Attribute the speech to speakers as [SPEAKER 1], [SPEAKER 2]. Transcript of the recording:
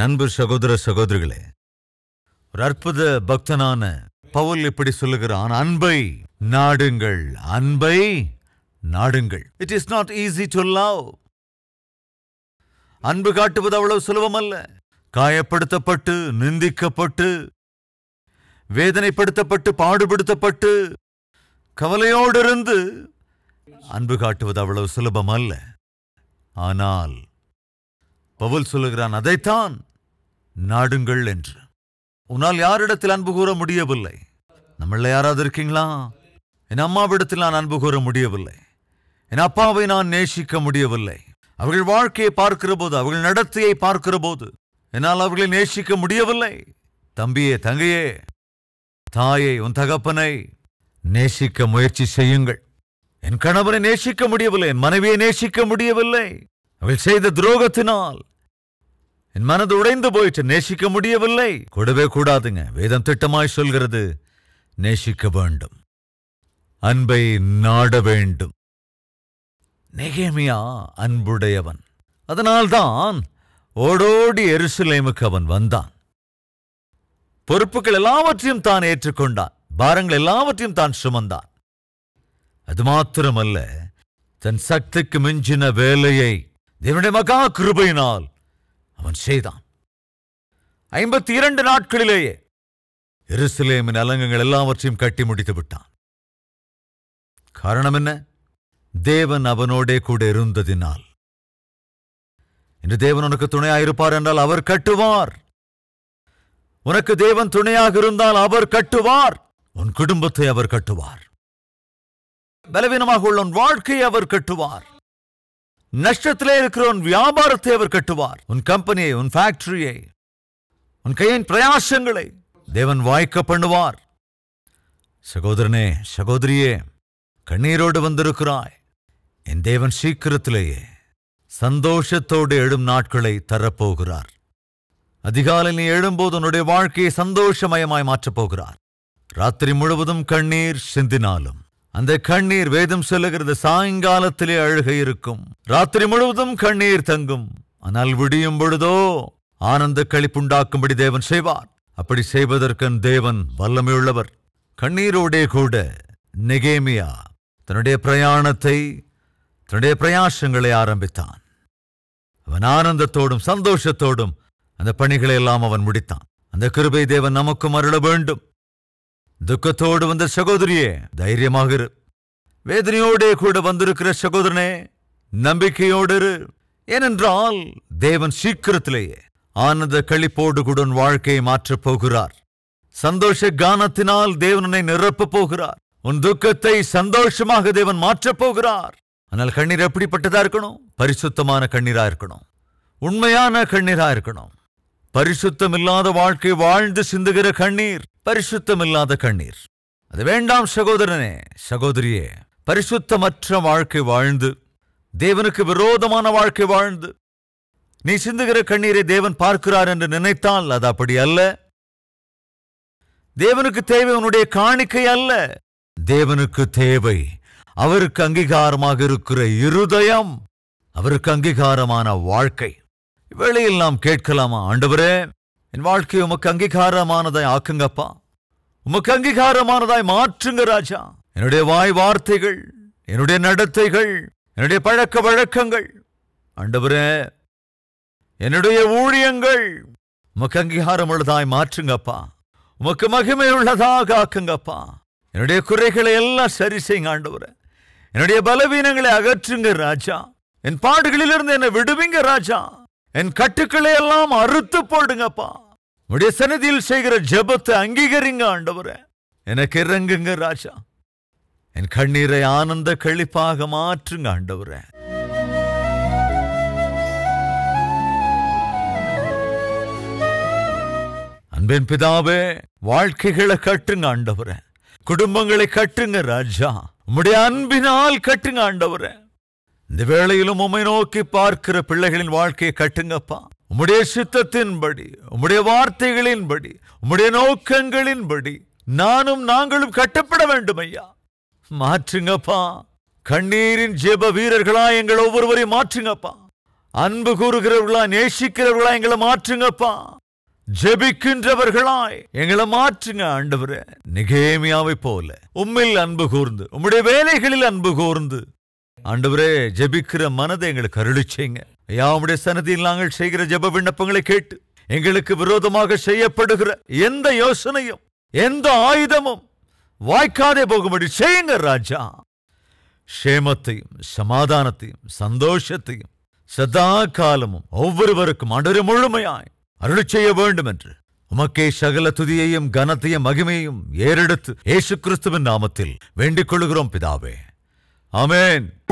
[SPEAKER 1] என் அன்பு சகோதர சகோதரிகளே ஒரு அற்புத பக்தனான பவுல் இப்படி சொல்லுகிறான் அன்பை நாடுங்கள் அன்பை நாடுங்கள் it is not easy to love அன்பு காட்டுவது அவ்வளவு சுலபமல்ல காயப்படுத்தப்பட்டு நிந்திக்கப்பட்டு வேதனைப்படுத்தப்பட்டு பாடுபடுத்தப்பட்டு கவலையோடு இருந்து அன்பு காட்டுவது அவ்வளவு சுலபம் அல்ல ஆனால் பவுல் சொல்லுகிறான் அதைத்தான் நாடுங்கள் என்று உன்னால் யாரிடத்தில் அன்பு கூற முடியவில்லை நம்மள யாராவது இருக்கீங்களா என் அம்மாவிடத்தில் நான் அன்பு கூற முடியவில்லை என் அப்பாவை நான் நேசிக்க முடியவில்லை அவர்கள் வாழ்க்கையை பார்க்கிற போது அவர்கள் நடத்தையை பார்க்கிற போது என்னால் அவர்களை நேசிக்க முடியவில்லை தம்பியே தங்கையே தாயை உன் தகப்பனை நேசிக்க முயற்சி செய்யுங்கள் என் கணவனை நேசிக்க முடியவில்லை என் மனைவியை நேசிக்க முடியவில்லை அவள் செய்த துரோகத்தினால் என் மனது உடைந்து போயிற்று நேசிக்க முடியவில்லை கூடவே கூடாதுங்க வேதம் திட்டமாய் சொல்கிறது நேசிக்க வேண்டும் அன்பை நாட வேண்டும் நெகேமியா அன்புடையவன் அதனால்தான் ஓடோடி எருசலேமுக்கு அவன் வந்தான் பொறுப்புகள் எல்லாவற்றையும் தான் ஏற்றுக்கொண்டான் பாரங்கள் எல்லாவற்றையும் தான் சுமந்தான் அது மாத்திரமல்ல தன் சக்திக்கு மிஞ்சின வேலையை தேவனுடைய மகா கிருபையினால் அவன் செய்தான் ஐம்பத்தி இரண்டு நாட்களிலேயே எருசலேமின் அலங்கங்கள் எல்லாவற்றையும் கட்டி முடித்து விட்டான் காரணம் என்ன தேவன் அவனோடே கூட இருந்ததினால் இன்று தேவன் உனக்கு துணையாயிருப்பார் என்றால் அவர் கட்டுவார் உனக்கு தேவன் துணையாக இருந்தால் அவர் கட்டுவார் உன் குடும்பத்தை அவர் கட்டுவார் பலவீனமாக உள்ள உன் வாழ்க்கையை அவர் கட்டுவார் நஷ்டத்திலே இருக்கிற உன் வியாபாரத்தை அவர் கட்டுவார் உன் கம்பெனியை உன் ஃபேக்டரியை உன் கையின் பிரயாசங்களை தேவன் வாய்க்க பண்ணுவார் சகோதரனே சகோதரியே கண்ணீரோடு வந்திருக்கிறாய் என் தேவன் சீக்கிரத்திலேயே சந்தோஷத்தோடு எழும் நாட்களை தரப்போகிறார் அதிகாலை நீ எழும்போது உன்னுடைய வாழ்க்கையை சந்தோஷமயமாய் மாற்றப் போகிறார் ராத்திரி முழுவதும் கண்ணீர் சிந்தினாலும் அந்த கண்ணீர் வேதம் சொல்லுகிறது சாயங்காலத்திலே அழுகை இருக்கும் ராத்திரி முழுவதும் கண்ணீர் தங்கும் ஆனால் விடியும் பொழுதோ ஆனந்த களிப்புண்டாக்கும்படி தேவன் செய்வார் அப்படி செய்வதற்கன் தேவன் வல்லமையுள்ளவர் கண்ணீரோடே கூட நெகேமியா தன்னுடைய பிரயாணத்தை தன்னுடைய பிரயாசங்களை ஆரம்பித்தான் அவன் ஆனந்தத்தோடும் சந்தோஷத்தோடும் அந்த பணிகளை எல்லாம் அவன் முடித்தான் அந்த கிருபை தேவன் நமக்கும் அருள வேண்டும் துக்கத்தோடு வந்த சகோதரியே தைரியமாக இரு வேதனையோடே கூட வந்திருக்கிற சகோதரனே நம்பிக்கையோடு இரு ஏனென்றால் தேவன் சீக்கிரத்திலேயே ஆனந்த களிப்போடு கூட உன் வாழ்க்கையை மாற்றப் போகிறார் சந்தோஷ கானத்தினால் தேவனை நிரப்பப் போகிறார் உன் துக்கத்தை சந்தோஷமாக தேவன் மாற்றப் போகிறார் ஆனால் கண்ணீர் எப்படிப்பட்டதா இருக்கணும் பரிசுத்தமான கண்ணீரா இருக்கணும் உண்மையான கண்ணீரா இருக்கணும் பரிசுத்தம் இல்லாத வாழ்க்கை வாழ்ந்து சிந்துகிற கண்ணீர் பரிசுத்தம் இல்லாத கண்ணீர் அது வேண்டாம் சகோதரனே சகோதரியே பரிசுத்தமற்ற வாழ்க்கை வாழ்ந்து தேவனுக்கு விரோதமான வாழ்க்கை வாழ்ந்து நீ சிந்துகிற கண்ணீரை தேவன் பார்க்கிறார் என்று நினைத்தால் அது அப்படி அல்ல தேவனுக்கு தேவை உன்னுடைய காணிக்கை அல்ல தேவனுக்கு தேவை அவருக்கு அங்கீகாரமாக இருக்கிற இருதயம் அவருக்கு அங்கீகாரமான வாழ்க்கை இவ்வேளையில் நாம் கேட்கலாமா ஆண்டவரே என் வாழ்க்கை உமக்கு அங்கீகாரமானதாய் ஆக்குங்கப்பா உமக்கு அங்கீகாரமானதாய் மாற்றுங்க ராஜா என்னுடைய வாய் வார்த்தைகள் என்னுடைய நடத்தைகள் என்னுடைய பழக்க வழக்கங்கள் ஆண்டவரே என்னுடைய ஊழியங்கள் உமக்கு அங்கீகாரம் உள்ளதாய் மாற்றுங்கப்பா உமக்கு மகிமை உள்ளதாக ஆக்குங்கப்பா என்னுடைய குறைகளை எல்லாம் சரி செய்யுங்க ஆண்டவரே என்னுடைய பலவீனங்களை அகற்றுங்க ராஜா என் பாடுகளிலிருந்து என்னை விடுவிங்க ராஜா என் கட்டுக்களை எல்லாம் அறுத்து போடுங்கப்பா உடைய சன்னதியில் செய்கிற ஜெபத்தை அங்கீகரிங்க ஆண்டவரே எனக்கு இறங்குங்க ராஜா என் கண்ணீரை ஆனந்த கழிப்பாக மாற்றுங்க ஆண்டவரே அன்பின் பிதாவே வாழ்க்கைகளை கட்டுங்க ஆண்டவரே குடும்பங்களை கட்டுங்க ராஜா உம்முடைய அன்பினால் கட்டுங்க ஆண்டவரே இந்த வேளையிலும் உம்மை நோக்கி பார்க்கிற பிள்ளைகளின் வாழ்க்கையை கட்டுங்கப்பா உம்முடைய சித்தத்தின்படி உம்முடைய வார்த்தைகளின்படி உம்முடைய நோக்கங்களின்படி நானும் நாங்களும் கட்டப்பட வேண்டும் ஐயா மாற்றுங்கப்பா கண்ணீரின் ஜெப வீரர்களா எங்கள் ஒவ்வொருவரையும் மாற்றுங்கப்பா அன்பு கூறுகிறவர்களா நேசிக்கிறவர்களா எங்களை மாற்றுங்கப்பா ஜெபிக்கின்றவர்களாய் எங்களை மாற்றுங்க ஆண்டவரே நிகேமியாவை போல உம்மில் அன்பு கூர்ந்து உம்முடைய வேலைகளில் அன்பு கூர்ந்து ஆண்டவரே ஜெபிக்கிற மனதை எங்களுக்கு அருளி செய்யுங்க ஐயா உம்முடைய சன்னதியில் நாங்கள் செய்கிற ஜெப விண்ணப்பங்களை கேட்டு எங்களுக்கு விரோதமாக செய்யப்படுகிற எந்த யோசனையும் எந்த ஆயுதமும் வாய்க்காதே போகும்படி செய்யுங்க ராஜா க்ஷேமத்தையும் சமாதானத்தையும் சந்தோஷத்தையும் சதா காலமும் ஒவ்வொருவருக்கும் அடரு முழுமையாய் அருளி செய்ய வேண்டும் என்று உமக்கே சகல துதியையும் கனத்தையும் மகிமையும் ஏறெடுத்து இயேசு கிறிஸ்துவின் நாமத்தில் வேண்டிக் கொள்கிறோம் பிதாவே ஆமென்